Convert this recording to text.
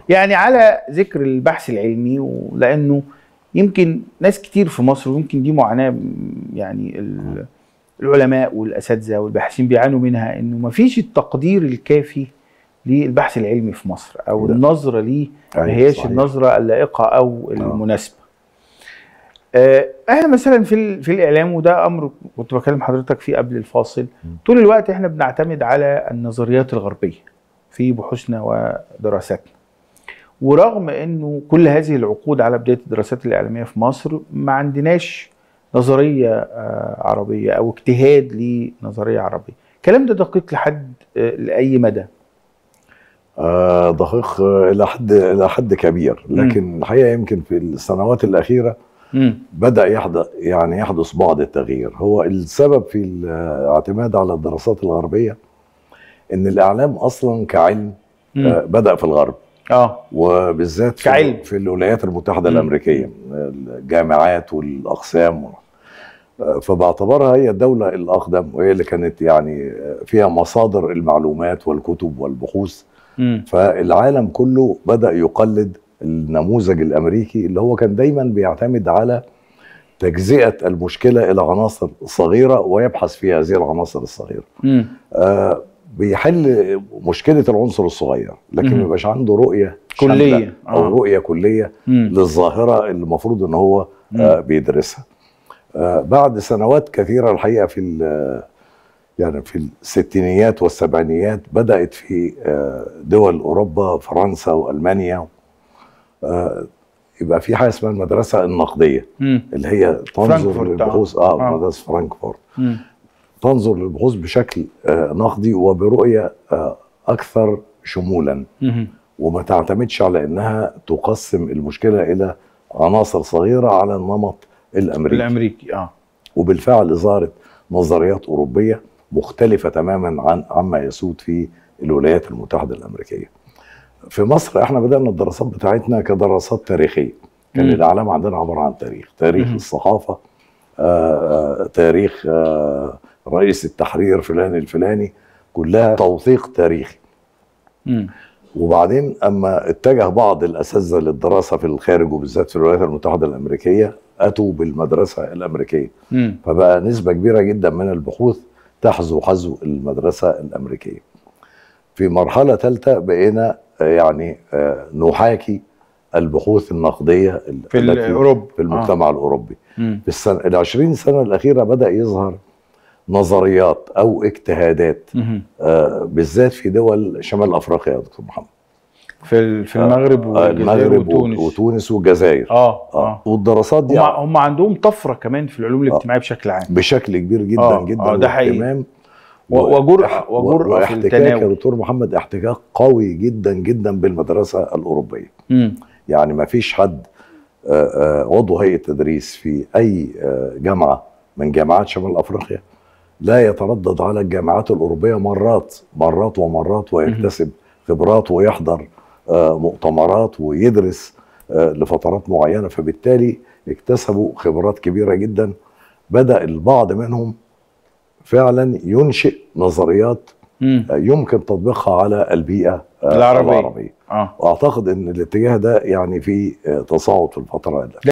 يعني على ذكر البحث العلمي ولانه يمكن ناس كتير في مصر ويمكن دي معاناه م- يعني ال- العلماء والاساتذه والباحثين بيعانوا منها انه ما فيش التقدير الكافي للبحث العلمي في مصر او لا. النظره ليه ما أيوة، هياش صحيح. النظره اللائقه او المناسبه. آه، احنا مثلا في ال- في الاعلام وده امر كنت بكلم حضرتك فيه قبل الفاصل طول الوقت احنا بنعتمد على النظريات الغربيه في بحوثنا ودراساتنا. ورغم انه كل هذه العقود على بدايه الدراسات الاعلاميه في مصر ما عندناش نظريه آه، عربيه او اجتهاد لنظريه عربيه. الكلام ده دقيق لحد آه، لاي مدى؟ آه دقيق آه، الى حد الى حد كبير لكن الحقيقه يمكن في السنوات الاخيره مم. بدا يحدث يعني يحدث بعض التغيير هو السبب في الاعتماد على الدراسات الغربيه ان الاعلام اصلا كعلم مم. آه بدا في الغرب اه وبالذات في, كعلم. في الولايات المتحده مم. الامريكيه الجامعات والاقسام آه، فبعتبرها هي الدوله الاقدم وهي اللي كانت يعني آه، فيها مصادر المعلومات والكتب والبحوث مم. فالعالم كله بدا يقلد النموذج الامريكي اللي هو كان دايما بيعتمد على تجزئه المشكله الى عناصر صغيره ويبحث في هذه العناصر الصغيره. مم. آه بيحل مشكله العنصر الصغير لكن مم. ما يبقاش عنده رؤيه كلية. شاملة او آه. رؤيه كليه مم. للظاهره اللي المفروض ان هو آه بيدرسها. آه بعد سنوات كثيره الحقيقه في ال- يعني في الستينيات والسبعينيات بدات في آه دول اوروبا فرنسا والمانيا آه يبقى في حاجه اسمها المدرسه النقديه مم. اللي هي تنظر فرانكفورت، للبحوث آه. اه آه. مدرسه فرانكفورت مم. تنظر للبحوث بشكل آه نقدي وبرؤيه آه اكثر شمولا مم. وما تعتمدش على انها تقسم المشكله الى عناصر صغيره على النمط الامريكي الامريكي اه وبالفعل ظهرت نظريات اوروبيه مختلفه تماما عن عما يسود في الولايات المتحده الامريكيه. في مصر احنا بدانا الدراسات بتاعتنا كدراسات تاريخيه. كان مم. الاعلام عندنا عباره عن تاريخ، تاريخ مم. الصحافه آه، آه، تاريخ آه، رئيس التحرير فلان الفلاني كلها توثيق تاريخي. مم. وبعدين اما اتجه بعض الاساتذه للدراسه في الخارج وبالذات في الولايات المتحده الامريكيه اتوا بالمدرسه الامريكيه. مم. فبقى نسبة كبيرة جدا من البحوث تحذو حذو المدرسة الأمريكية في مرحلة ثالثة بقينا آه، يعني آه، نحاكي البحوث النقدية ال- في التي الأوروبي. في المجتمع الأوروبي مم. في السنة العشرين سنة الأخيرة بدأ يظهر نظريات أو اجتهادات مم. آه، بالذات في دول شمال أفريقيا يا دكتور محمد في ال- في المغرب آه، والجزائر المغرب وتونس وتونس والجزائر اه آه. اه والدراسات دي هم هم عندهم طفره كمان في العلوم الاجتماعيه بشكل عام بشكل كبير جدا آه، جدا آه، ده حقيقي. واهتمام و- وجرأة- وإح- وجرأة في واحتكاك التناول. يا دكتور محمد احتكاك قوي جدا جدا بالمدرسه الاوروبيه مم. يعني ما فيش حد آه، آه، عضو هيئه تدريس في اي آه، جامعه من جامعات شمال افريقيا لا يتردد على الجامعات الاوروبيه مرات مرات ومرات ويكتسب خبرات ويحضر آه، مؤتمرات ويدرس آه، لفترات معينه فبالتالي اكتسبوا خبرات كبيره جدا بدا البعض منهم فعلا ينشئ نظريات مم. آه، يمكن تطبيقها على البيئه آه، العربية. العربيه اه واعتقد ان الاتجاه ده يعني في آه، تصاعد في الفتره اللي